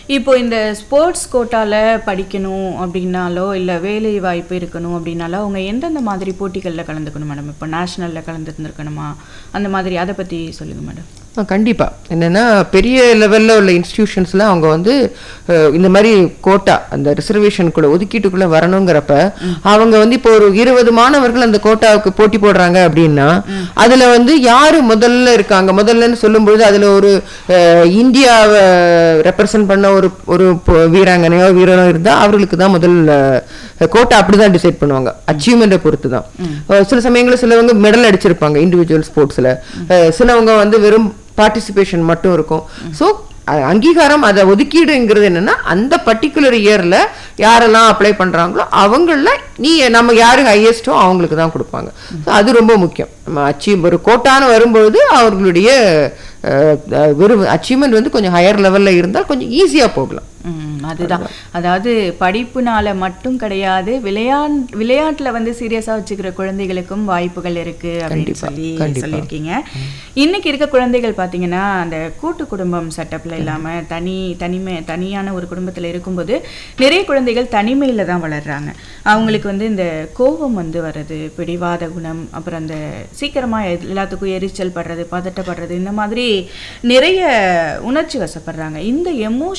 இப்போ இந்த ஸ்போர்ட்ஸ் கோட்டால படிக்கணும் அப்படின்னாலோ இல்ல வேலை வாய்ப்பு இருக்கணும் அப்படின்னாலோ அவங்க எந்தெந்த மாதிரி போட்டிகள்ல கலந்துக்கணும் மேடம் இப்போ நேஷனல்ல கலந்துருக்கணுமா அந்த மாதிரி அதை பத்தி சொல்லுங்க மேடம் ஆ, கண்டிப்பா என்னன்னா பெரிய லெவல்ல உள்ள இன்ஸ்டிடியூஷன்ஸ்ல அவங்க வந்து அஹ், இந்த மாதிரி கோட்டா அந்த ரிசர்வேஷனுக்குள்ள ஒதுக்கீட்டுக்குள்ள வரணுங்கிறப்ப அவங்க வந்து இப்போ ஒரு இருபது மாணவர்கள் அந்த கோட்டாவுக்கு போட்டி போடுறாங்க அப்படின்னா அதுல வந்து யாரு முதல்ல இருக்காங்க முதல்லன்னு சொல்லும்பொழுது அதுல ஒரு அஹ், இந்தியாவை ரெப்ரசன்ட் பண்ண ஒரு ஒரு பொ- வீராங்கனையோ வீரனோ இருந்தா அவர்களுக்கு தான் முதல் அஹ், கோட்டா அப்படிதான் டிசைட் பண்ணுவாங்க அச்சீவ்மெண்ட்டை பொறுத்து தான் அஹ், சில சமயங்களில் சிலவங்க மெடல் அடிச்சிருப்பாங்க இண்டிவிஜுவல் ஸ்போர்ட்ஸ்ல சிலவங்க வந்து வெறும் பார்ட்டிசிபேஷன் மட்டும் இருக்கும் ஸோ அங்கீகாரம் அதை ஒதுக்கீடுங்கிறது என்னன்னா அந்த பர்டிகுலர் இயர்ல யாரெல்லாம் அப்ளை பண்றாங்களோ அவங்கள நீ நம்ம யாரு ஹையஸ்டோ அவங்களுக்கு தான் கொடுப்பாங்க So அது ரொம்ப முக்கியம் நம்ம அச்சீவ் ஒரு கோட்டான்னு வரும்பொழுது அவர்களுடைய அஹ், அஹ், வெறும் அச்சீவ்மெண்ட் வந்து கொஞ்சம் ஹையர் லெவல்ல இருந்தால் கொஞ்சம் ஈஸியா போகலாம் ம், அதுதான் அதாவது படிப்புனால மட்டும் கிடையாது விளையாட் விளையாட்டுல வந்து சீரியஸா வச்சுக்கிற குழந்தைகளுக்கும் வாய்ப்புகள் இருக்கு அப்படின்னு சொல்லி சொல்லியிருக்கீங்க இன்னைக்கு இருக்க குழந்தைகள் பாத்தீங்கன்னா அந்த கூட்டு குடும்பம் செட்டப்ல இல்லாம தனி தனிமை தனியான ஒரு குடும்பத்துல இருக்கும்போது நிறைய குழந்தைகள் தனிமையில தான் வளர்றாங்க அவங்களுக்கு வந்து இந்த கோபம் வந்து வர்றது பிடிவாத குணம் அப்புறம் அந்த சீக்கிரமா எல்லாத்துக்கும் எரிச்சல் படுறது பதட்டப்படுறது இந்த மாதிரி நிறைய உணர்ச்சி வசப்படுறாங்க இந்த எமோஷன்